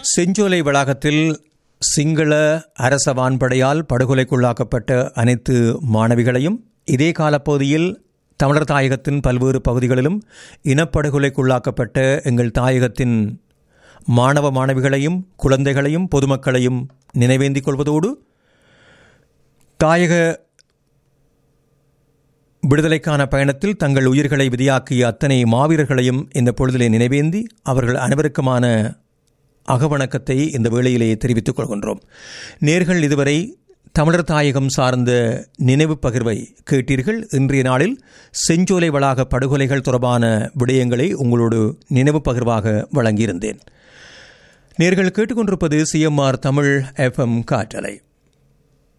செஞ்சோலை வளாகத்தில் சிங்கள அரச வான்படையால் படுகொலைக்குள்ளாக்கப்பட்ட அனைத்து மாணவிகளையும் இதே காலப்பகுதியில் தமிழர் தாயகத்தின் பல்வேறு பகுதிகளிலும் இனப்படுகொலைக்குள்ளாக்கப்பட்ட எங்கள் தாயகத்தின் மாணவ மாணவிகளையும் குழந்தைகளையும் பொதுமக்களையும் நினைவேந்திக் கொள்வதோடு தாயக விடுதலைக்கான பயணத்தில் தங்கள் உயிர்களை விதியாக்கிய அத்தனை மாவீரர்களையும் இந்த பொழுதிலே நினைவேந்தி அவர்கள் அனைவருக்குமான அகவணக்கத்தை இந்த வேளையிலே தெரிவித்துக் கொள்கின்றோம் நேர்கள் இதுவரை தமிழர் தாயகம் சார்ந்த நினைவு பகிர்வை கேட்டீர்கள் இன்றைய நாளில் செஞ்சோலை வளாக படுகொலைகள் தொடர்பான விடயங்களை உங்களோடு நினைவு பகிர்வாக வழங்கியிருந்தேன் நேர்கள் கேட்டுக்கொண்டிருப்பது சிஎம்ஆர் தமிழ் எஃப்எம் காற்றலை